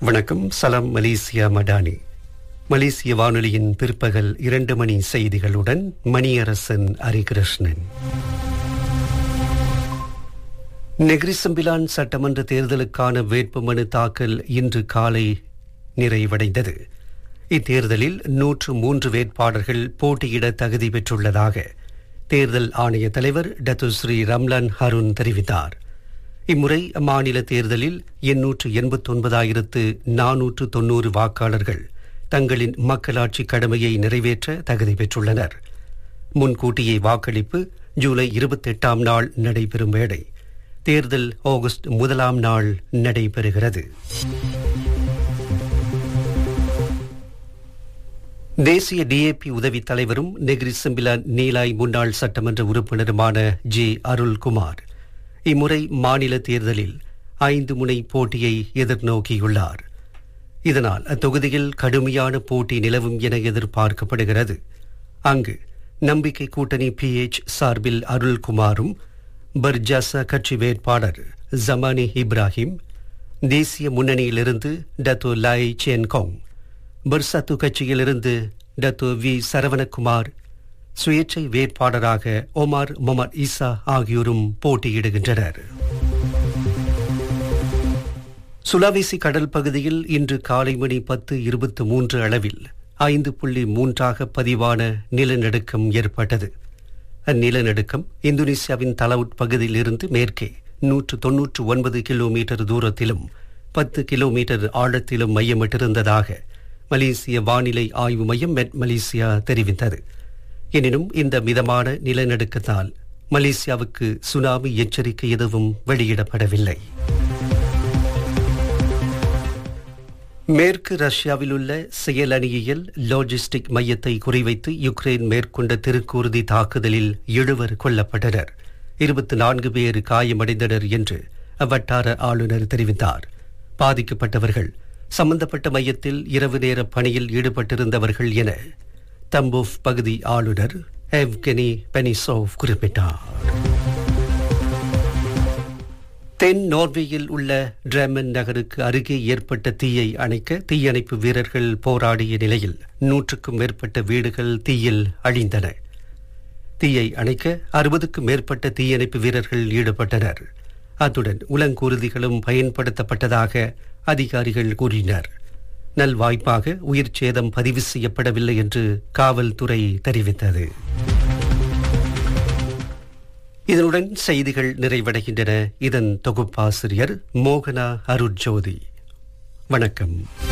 வணக்கம் சலாம் மலேசியா மடானி மலேசிய வானொலியின் பிற்பகல் இரண்டு மணி செய்திகளுடன் மணியரசன் ஹரிகிருஷ்ணன் நெகிரிசம்பிலான் சட்டமன்ற தேர்தலுக்கான வேட்புமனு தாக்கல் இன்று காலை நிறைவடைந்தது இத்தேர்தலில் நூற்று மூன்று வேட்பாளர்கள் போட்டியிட தகுதி பெற்றுள்ளதாக தேர்தல் ஆணைய தலைவர் டத்துஸ்ரீ ரம்லான் ஹருண் தெரிவித்தார் இம்முறை அம்மாநில தேர்தலில் எண்ணூற்று எண்பத்தொன்பதாயிரத்து நானூற்று தொன்னூறு வாக்காளர்கள் தங்களின் மக்களாட்சி கடமையை நிறைவேற்ற தகுதி பெற்றுள்ளனர் முன்கூட்டியே வாக்களிப்பு ஜூலை இருபத்தெட்டாம் நாள் நடைபெறும் வேளை தேர்தல் ஆகஸ்ட் முதலாம் நாள் நடைபெறுகிறது தேசிய டிஏபி உதவித் தலைவரும் நெகிரி சிம்பிலான் நீலாய் முன்னாள் சட்டமன்ற உறுப்பினருமான ஜே அருள்குமார் இம்முறை மாநில தேர்தலில் ஐந்து முனை போட்டியை எதிர்நோக்கியுள்ளார் இதனால் அத்தொகுதியில் கடுமையான போட்டி நிலவும் என எதிர்பார்க்கப்படுகிறது அங்கு நம்பிக்கை கூட்டணி பிஎச் சார்பில் அருள்குமாரும் பர்ஜாசா கட்சி வேட்பாளர் ஜமானி இப்ராஹிம் தேசிய முன்னணியிலிருந்து டத்தோ லாய் சேன்கோங் பர்சத்து கட்சியிலிருந்து டத்தோ வி சரவணகுமார் சுயேட்சை வேட்பாளராக ஒமார் மொமர் ஈசா ஆகியோரும் போட்டியிடுகின்றனர் சுலாவேசி கடல் பகுதியில் இன்று காலை மணி பத்து இருபத்தி மூன்று அளவில் ஐந்து புள்ளி மூன்றாக பதிவான நிலநடுக்கம் ஏற்பட்டது அந்நிலநடுக்கம் இந்தோனேசியாவின் தலவுட் பகுதியில் இருந்து மேற்கே நூற்று தொன்னூற்று ஒன்பது கிலோமீட்டர் தூரத்திலும் பத்து கிலோமீட்டர் ஆழத்திலும் மையமிட்டிருந்ததாக மலேசிய வானிலை ஆய்வு மையம் மெட் மலேசியா தெரிவித்தது எனினும் இந்த மிதமான நிலநடுக்கத்தால் மலேசியாவுக்கு சுனாமி எச்சரிக்கை எதுவும் வெளியிடப்படவில்லை மேற்கு ரஷ்யாவில் உள்ள செயலணியியல் லாஜிஸ்டிக் மையத்தை குறிவைத்து யுக்ரைன் மேற்கொண்ட திருக்கூறுதி தாக்குதலில் எழுவர் கொல்லப்பட்டனர் இருபத்தி நான்கு பேர் காயமடைந்தனர் என்று அவ்வட்டார ஆளுநர் தெரிவித்தார் பாதிக்கப்பட்டவர்கள் சம்பந்தப்பட்ட மையத்தில் இரவு நேர பணியில் ஈடுபட்டிருந்தவர்கள் என தம்போவ் பகுதி ஆளுநர் எவ்கெனி பெனிசோவ் குறிப்பிட்டார் தென் நார்வேயில் உள்ள டிராமன் நகருக்கு அருகே ஏற்பட்ட தீயை அணைக்க தீயணைப்பு வீரர்கள் போராடிய நிலையில் நூற்றுக்கும் மேற்பட்ட வீடுகள் தீயில் அழிந்தன தீயை அணைக்க அறுபதுக்கும் மேற்பட்ட தீயணைப்பு வீரர்கள் ஈடுபட்டனர் அத்துடன் உலங்கூர்திகளும் பயன்படுத்தப்பட்டதாக அதிகாரிகள் கூறினர் நல்வாய்ப்பாக உயிர் சேதம் பதிவு செய்யப்படவில்லை என்று காவல்துறை தெரிவித்தது இதனுடன் செய்திகள் நிறைவடைகின்றன இதன் தொகுப்பாசிரியர் மோகனா அருட்ஜோதி வணக்கம்